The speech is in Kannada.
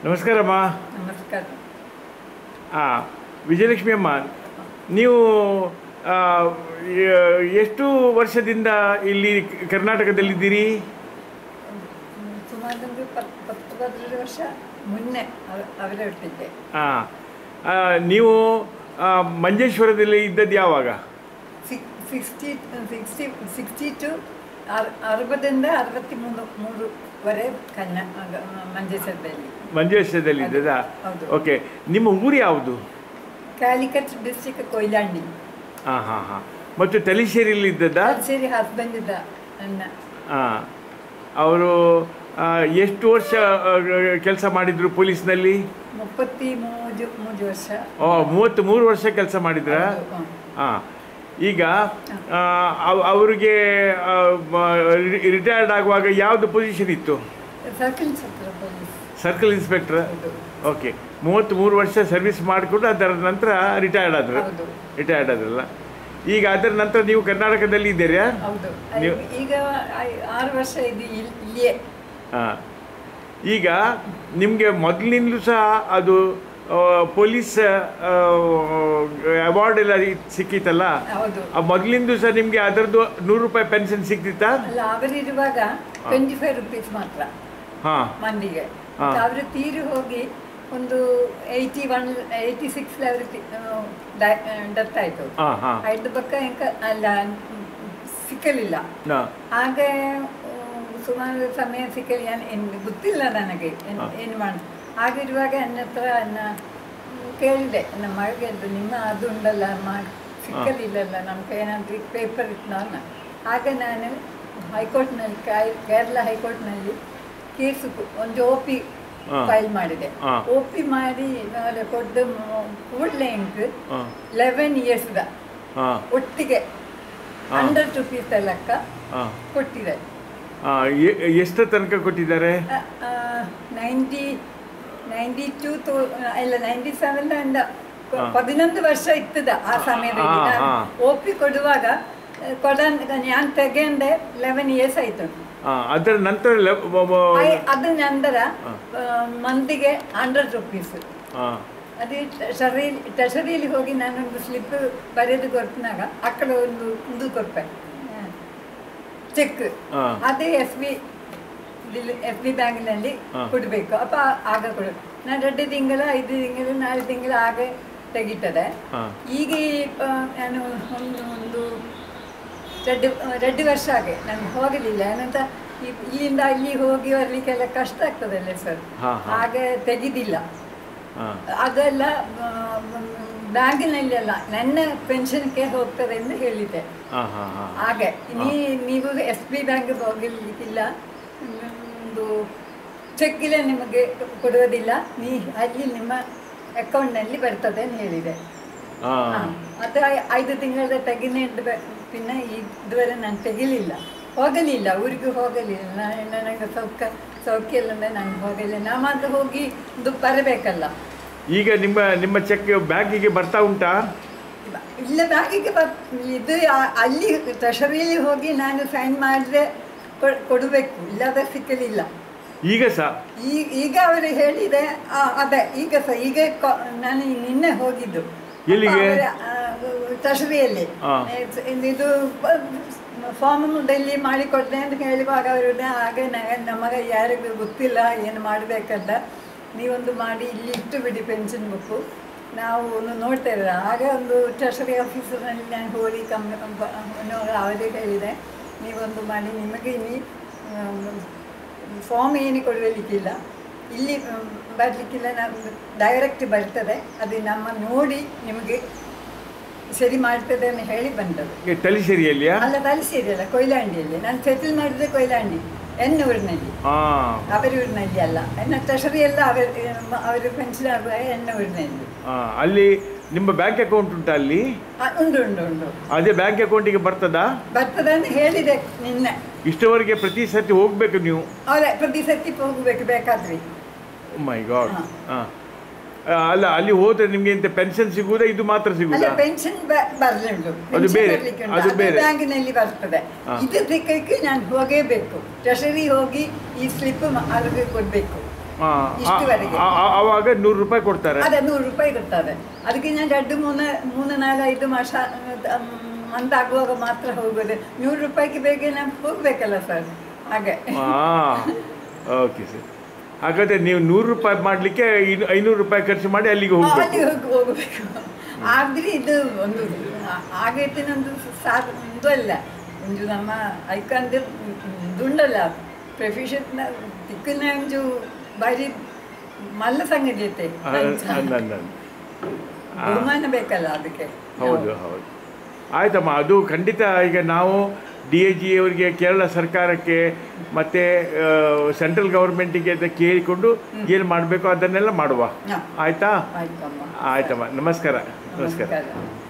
ನಮಸ್ಕಾರಮ್ಮ ನಮಸ್ಕಾರ ಹಾಂ ವಿಜಯಲಕ್ಷ್ಮಿ ಅಮ್ಮ ನೀವು ಆ, ಎ- ಎಷ್ಟು ವರ್ಷದಿಂದ ಇಲ್ಲಿ ಕರ್ನಾಟಕದಲ್ಲಿದ್ದೀರಿ ಹ್ಮ್, ಸುಮಾರು ಒಂದು ಪತ್ ಪತ್ತು ಹದಿನೈದು ವರ್ಷ ಮುನ್ನೆ ಅವ- ಅವರೇ ಹುಟ್ಟಿದ್ದೆ ಹಾಂ ನೀವು ಆ, ಮಂಜೇಶ್ವರದಲ್ಲಿ ಇದ್ದದ್ದು ಯಾವಾಗ ಸಿಕ್ಸ್ಟಿ ಸಿಕ್ಸ್ಟಿ ಸಿಕ್ಸ್ಟಿ ಟು ಅರವತ್ತರಿಂದ ಅರವತ್ತಿ ಮೂರು ಮೂರುವರೆ ಕನ್ನ ಆಗ- ಮಂಜೇಶ್ವರದಲ್ಲಿ ಮಂಜೇಶ್ವರದಲ್ಲಿ ಇದ್ದದಾ ಹೌದು. ಓಕೆ ನಿಮ್ಮ ಊರು ಯಾವುದು ಕ್ಯಾಲಿಕಟ್ ಡಿಸ್ಟಿಕ್ ಕೊಯ್ಲಾಂಡಿ ಹಾಂ ಹಾಂ ಹಾಂ ಮತ್ತು ತಲಶ್ശേರಿಯಲ್ಲಿ ಇದ್ದದ್ದಾ ಸೇರಿ ಹಸ್ಬೆಂಡ್ ಇದ್ದ ನನ್ನ ಹಾಂ ಅವರು ಎಷ್ಟು ವರ್ಷ ಕೆಲಸ ಮಾಡಿದ್ರು ಪೊಲೀಸ್ನಲ್ಲಿ ಮುಪ್ಪತ್ತಿ ಮೂರು ಮೂರು ವರ್ಷ ಓ ಮೂವತ್ತು ಮೂರು ವರ್ಷ ಕೆಲಸ ಮಾಡಿದ್ರಾ ಹೌದು, ಹ್ಮ್. ಹಾಂ ಈಗ ಆ, ಅವ್- ಅವ್ರಿಗೆ ರಿಟೈರ್ಡ್ ಆಗುವಾಗ ಯಾವುದು ಪೊಸಿಷನ್ ಇತ್ತು ಸರ್ಕಲ್ ಛತ್ರ ಪೊಲೀಸ್ ಸರ್ಕಲ್ ಇನ್ಸ್ಪೆಕ್ಟರ್ ಹೌದು ಓಕೆ ಮೂವತ್ತು ಮೂರು ವರ್ಷ ಸರ್ವಿಸ್ ಮಾಡಿಕೊಂಡು ಅದರ ನಂತರ ರಿಟೈರ್ಡ್ ಆದರು ಹೌದು ರಿಟೈರ್ಡ್ ಆದ್ರಲ್ಲ ಈಗ ಅದರ ನಂತರ ನೀವು ಕರ್ನಾಟಕದಲ್ಲಿ ಇದ್ದೀರಾ ಹೌದು ನೀವು- ಈಗ ಐ- ಆರು ವರ್ಷ ಇದು ಇಲ್- ಇಲ್ಲಿಯೇ ಹಾಂ ಈಗ ನಿಮಗೆ ಮೊದಲಿನಿಂದಲೂ ಸಹ ಅದು ಆ, ಪೊಲೀಸ್ ಅವಾರ್ಡ್ ಎಲ್ಲ ಇದ್- ಸಿಕ್ಕಿತ್ತಲ್ಲ ಹೌದು ಆ ಮೊದಲಿಂದ ಸಹ ನಿಮಗೆ ಅದರದ್ದು ನೂರು ರೂಪಾಯಿ ಪೆನ್ಷನ್ ಸಿಕ್ತಿತ್ತಾ ಅಲ್ಲ ಅವರಿರುವಾಗ ಟ್ವೆಂಟಿ ಫೈವ್ ರುಪೀಸ್ ಮಾತ್ರ ಹಾಂ ಮಂದಿಗೆ ಹಾ. ಅವರು ತೀರಿ ಹೋಗಿ ಒಂದು ಏಯ್ಟಿ ಒನ್ ಏಯ್ಟಿ ಸಿಕ್ಸ್ ಅವರು ಡೆತ್ ಆಯಿತು ಹಾಂ ಹಾಂ ಐದು ಬಕ್ಕ ಎಂಕ ಅಲ್ಲ ಮ್, ಸಿಕ್ಕಲಿಲ್ಲ ಹಾಂ ಹಾಗೆ ಉಮ್, ಸುಮಾರು ಸಮಯ ಸಿಕ್ಕಲಿ ಏನು ಗೊತ್ತಿಲ್ಲ ನನಗೆ ಏನ್- ಹಾ. ಏನು ಮಾಡಿ ಹಾಗಿರುವಾಗ ನನ್ನ ಹತ್ರ ನನ್ನ ಮ್, ಕೇಳಿದೆ ನಮ್ಮ ಮಗಳಿಗೆ ಅದು ನಿಮ್ಮ ಅದು ಉಂಡಲ್ಲ ಮಾಡಿ ಸಿಕ್ಕಲಿಲ್ಲಲ್ಲ ನಮ್ಗೆ ಏನಾದರೂ ಪೇಪರ್ ಇತ್ತು ನಾನು ಆಗ ನಾನು ಹೈಕೋರ್ಟ್ನಲ್ಲಿ ಕೈ- ಕೇರಳ ಹೈಕೋರ್ಟ್ನಲ್ಲಿ ಕೇಸು ಕೊ- ಒಂದು ಒ ಪಿ ಹಾ. ಫೈಲ್ ಮಾಡಿದೆ ಹಾ. ಒ ಪಿ ಮಾಡಿ ನಾನು ಕೊಟ್ಟು ಕೂಡಲೇ ಇಂಕ್ ಹಾಂ ಲೆವೆನ್ ಇಯರ್ಸ್ದ ಹಾಂ ಒಟ್ಟಿಗೆ ಹಾ. ಹಂಡ್ರೆಡ್ ರುಪೀಸ್ ಲೆಕ್ಕ ಹಾಂ ಕೊಟ್ಟಿದೆ ಹಾಂ ಎಷ್ಟು ತನಕ ಕೊಟ್ಟಿದ್ದಾರೆ ನೈಂಟಿ ನೈಂಟಿ ಟೂ ತೌ ಇಲ್ಲ ನೈಂಟಿ ಸೆವೆನ್ ಅಂದ ಹಾ. ಪದಿನೊಂದು ವರ್ಷ ಇತ್ತದ ಆ ಸಮಯದಲ್ಲಿ ಹಾ, ನಾನು ಹಾ. ಒ ಪಿ ಕೊಡುವಾಗ ಕೊಡ ನಾನು ತೆಗೆಂಡೆ ಲೆವೆನ್ ಇಯರ್ಸ್ ಆಯ್ತು ಹಾಂ ಅದರ ನಂತರ ಲೆ- ವ- ವ- ಆಯ್- ಅದ ನಂತರ ಹಾ. ಮಂದಿಗೆ ಹಂಡ್ರೆಡ್ ರುಪೀಸ್ ಹಾಂ ಅದು ಟೆಸರಿ ಟೆಸರಿಯಲ್ಲಿ ಹೋಗಿ ನಾನೊಂದು ಸ್ಲಿಪ್ ಬರೆದು ಕೊಟ್ಟಿನಾಗ ಅక్కడ ಒಂದು ಇದು ಕೊಡ್ಪೆ ಚೆಕ್ ಹಾಂ ಅದೇ ಎಸ್ ಬಿ ಎಸ್ ಬಿ ಬ್ಯಾಂಕ್ನಲ್ಲಿ ಹಾ. ಕೊಡಬೇಕು ಅಪ್ಪ ಆಗ ಕೊಡು ನಾನು ಎರಡು ತಿಂಗಳ ಐದು ತಿಂಗಳು ನಾಲ್ಕು ತಿಂಗಳು ಹಾಗೆ ತೆಗಿತದೆ ಹಾಂ ಈಗ ಈ, ಆ, ನಾನು ಒಂದು ಒಂದು ಎರಡು ಎರಡು ವರ್ಷ ಹಾಗೆ ನಾನು ಹೋಗಲಿಲ್ಲ ಏನಂತ ಈ- ಇಲ್ಲಿಂದ ಅಲ್ಲಿ ಹೋಗಿ ಬರ್ಲಿಕ್ಕೆಲ್ಲ ಕಷ್ಟ ಆಗ್ತದಲ್ಲ ಸರ್ ಹಾ, ಹಾ. ಹಾಗೆ ತೆಗಿದಿಲ್ಲ ಹಾಂ ಅದೆಲ್ಲ ಬ್ಯಾಂಕಿನಲ್ಲಿ ಅಲ್ಲ ನನ್ನ ಪೆನ್ಷನ್ಗೆ ಹೋಗ್ತದೆ ಎಂದು ಹೇಳಿದ್ದೆ ಹಾಂ ಹಾಂ ಹಾಂ ಹಾಗೆ ನೀ ನೀವು ಎಸ್ ಬಿ ಬ್ಯಾಂಕ್ ಹೋಗಲಿಕ್ಕಿಲ್ಲ ಒಂದು ಚೆಕ್ ಇಲ್ಲ ನಿಮಗೆ ಕೊಡುವುದಿಲ್ಲ ನೀ ಅಲ್ಲಿ ನಿಮ್ಮ ಅಕೌಂಟ್ನಲ್ಲಿ ಬರ್ತದೆ ಅಂತ ಹೇಳಿದೆ ಹಾಂ ಹಾ. ಅದು ಐ- ಐದು ತಿಂಗಳ ತೆಗಿನೇಂದು ಪಿನ್ನ ಇದುವರೆ ನಾನು ತೆಗಿಲಿಲ್ಲ ಹೋಗಲಿಲ್ಲ ಊರಿಗೆ ಹೋಗಲಿಲ್ಲ ನಾನು ನನಗೆ ಸೌಖ್ಯ ಸೌಖ್ಯ ಇಲ್ಲ ಅಂದ್ರೆ ನಾನು ಹೋಗಲಿಲ್ಲ ನಾ ಮಾತ್ರ ಹೋಗಿ ಇದು ಬರಬೇಕಲ್ಲ ಈಗ ನಿಮ್ಮ ನಿಮ್ಮ ಚೆಕ್ ಬ್ಯಾಂಕಿಗೆ ಬರ್ತಾ ಉಂಟಾ ಇಲ್ಲ ಬ್ಯಾಂಕಿಗೆ ಬರ್ ಇದು ಆ- ಅಲ್ಲಿ ಟ್ರೆಷರಿಯಲ್ಲಿ ಹೋಗಿ ನಾನು ಸೈನ್ ಮಾಡಿದ್ರೆ ಕೊಡಬೇಕು ಇಲ್ಲದ ಸಿಕ್ಕಲಿಲ್ಲ ಈಗ ಸಹ ಈ ಈಗ ಅವರು ಹೇಳಿದೆ ಆ, ಅದೇ ಈಗ ಸಹ ಈಗ ಕೊ- ನಾನು ನಿನ್ನೆ ಹೋಗಿದ್ದು ಎಲ್ಲಿಗೆ? ಟ್ರೆಷರಿಯಲ್ಲಿ ಆ. ಇದು ಫಾರ್ಮ್ ಡೆಲ್ಲಿ ಮಾಡಿಕೊಡ್ದೆ ಅಂತ ಹೇಳುವಾಗ ಅವರು ಹಾಗೆ ನ- ನಮಗೆ ಯಾರಿಗೂ ಗೊತ್ತಿಲ್ಲ ಏನು ಮಾಡಬೇಕಂತ ನೀವೊಂದು ಮಾಡಿ ಇಲ್ಲಿ ಇಟ್ಟು ಬಿಡಿ ಪೆನ್ಷನ್ ಬುಕ್ಕು ನಾವು ಒಂದು ನೋಡ್ತಾ ಇದ್ದಾರೆ ಆಗ ಒಂದು ಟ್ರೆಷರಿ ಆಫೀಸರ್ನಲ್ಲಿ ನಾನು ಹೋಗಿ ಕಮ್ಮಿ ಅವರಿಗೆ ಹೇಳಿದೆ ನೀವೊಂದು ಮಾಡಿ ನಿಮಗೆ ಇಲ್ಲಿ ಫಾರ್ಮ್ ಏನು ಕೊಡಲಿಕ್ಕಿಲ್ಲ ಇಲ್ಲಿ ಮ್, ಬರಲಿಕ್ಕಿಲ್ಲ ನಮ್ದು ಡೈರೆಕ್ಟ್ ಬರ್ತದೆ ಅದು ನಮ್ಮ ನೋಡಿ ನಿಮಗೆ ಸರಿ ಮಾಡ್ತದೆ ಅಂತ ಹೇಳಿ ಬಂದದ್ದು ಈಗ ತಲಶ್ಶೇರಿಯಲ್ಲಿಯಾ ಅಲ್ಲ ತಲಸೇರಿ ಅಲ್ಲ ಕೊಯ್ಲಾಂಡಿಯಲ್ಲಿ ನಾನು ಸೆಟಲ್ ಮಾಡಿದ್ರೆ ಕೊಯ್ಲಾಂಡಿ ಎನ್ನೂರಿನಲ್ಲಿ ಹಾಂ ಅವರ ಊರಿನಲ್ಲಿ ಅಲ್ಲ ಎನ್ನ ಟ್ರೆಷರಿ ಎಲ್ಲ ಅವರ ಅವರ ಪೆನ್ಷನ್ ಆಗುವ ಎನ್ನ ಊರಿನಲ್ಲಿ ಹಾಂ ಅಲ್ಲಿ ನಿಮ್ಮ ಬ್ಯಾಂಕ್ ಅಕೌಂಟ್ ಉಂಟಾ ಅಲ್ಲಿ ಆ, ಉಂಟು ಉಂಟು ಉಂಟು ಅದೇ ಬ್ಯಾಂಕ್ ಅಕೌಂಟಿಗೆ ಬರ್ತದಾ ಬರ್ತದೆ ಅಂತ ಹೇಳಿದೆ ನಿನ್ನೆ ಇಷ್ಟವರೆಗೆ ಪ್ರತಿ ಸತಿ ಹೋಗ್ಬೇಕು ನೀವು ಅವರೇ ಪ್ರತಿ ಸರ್ತಿ ಹೋಗ್ಬೇಕು ಬೇಕಾದ್ರಿ ಮೈ ಗಾಡ್ ಹಾ. ಹಾಂ ಅಲ್ಲ ಅಲ್ಲಿ ಹೋದ್ರೆ ನಿಮಗೆ ಇಂತ ಪೆನ್ಷನ್ ಸಿಗುವುದಾ ಇದು ಮಾತ್ರ ಅಲ್ಲ ಸಿಗುವುದಾ ಪೆನ್ಷನ್ ಬರಲುಂಟು ಅದು ಬೇರೆ, ಅದು ಬೇರೆ. ಬ್ಯಾಂಕಿನಲ್ಲಿ ಬರ್ತದೆ ಹಾ. ಇದು ಸಿಕ್ಕಕ್ಕೆ ನಾನು ಹೋಗೇಬೇಕು ಟ್ರೆಷರಿ ಹೋಗಿ ಈ ಸ್ಲಿಪ್ ಅವ್ರಿಗೆ ಕೊಡಬೇಕು ಆ, ಆ- ಇಷ್ಟುವರೆಗೆ ಆ- ಆ- ಆವಾಗ ನೂರು ರೂಪಾಯಿ ಕೊಡ್ತಾರೆ ಅದೇ ನೂರು ರೂಪಾಯಿ ಕೊಡ್ತಾರೆ ಅದಕ್ಕೆ ನಾನು ಎರಡು ಮೂರು ಮೂರು ನಾಲ್ಕು ಐದು ಮಾಸ ಮಂತ್ ಆಗುವಾಗ ಮಾತ್ರ ಹೋಗೋದು ನೂರು ರೂಪಾಯಿಗೆ ಬೇಗ ನಾನು ಹೋಗ್ಬೇಕಲ್ಲ ಸರ್ ಹಾಗೆ ಹಾಂ ಓಕೆ ಸರ್ ಹಾಗಾದ್ರೆ ನೀವು ನೂರು ರೂಪಾಯಿ ಮಾಡಲಿಕ್ಕೆ ಐನೂರು ರೂಪಾಯಿ ಖರ್ಚು ಮಾಡಿ ಅಲ್ಲಿಗೆ ಹೋಗ್ಬೇಕು ಅಲ್ಲಿ ಹೋಗಿ ಹೋಗ್ಬೇಕು ಆದ್ರೆ ಇದು ಒಂದು ಆಗೈತೆ ಒಂದು ಸಾಕು ಒಂದು ಅಲ್ಲ ಒಂದು ನಮ್ಮ ಐಕಂದ್ರೆ ದುಂಡಲ್ಲ ಪ್ರೊಫೆಷನ್ ತಿಕ್ಕನ ಒಂದು ಬಾರಿ ಮಲ್ಲ ಸಂಗತಿ ಐತೆ ಅಂದ್- ಅಂದ್- ಅಂದ್. ಬಹುಮಾನ ಬೇಕಲ್ಲ ಅದಕ್ಕೆ ಹೌದು ಹೌದು ಆಯ್ತಮ್ಮ ಅದು ಖಂಡಿತ ಈಗ ನಾವು ಡಿ ಎ ಜಿ ಅವರಿಗೆ ಕೇರಳ ಸರ್ಕಾರಕ್ಕೆ ಮತ್ತು ಸೆಂಟ್ರಲ್ ಗೌರ್ಮೆಂಟಿಗೆ ಅಂತ ಕೇಳಿಕೊಂಡು ಏನು ಮಾಡಬೇಕು ಅದನ್ನೆಲ್ಲ ಮಾಡುವ ಹಾ. ಆಯಿತಾ ಆಯ್ತಮ್ಮ ಆಯ್ತಮ್ಮ ನಮಸ್ಕಾರ ನಮಸ್ಕಾರ ನಮಸ್ಕಾರ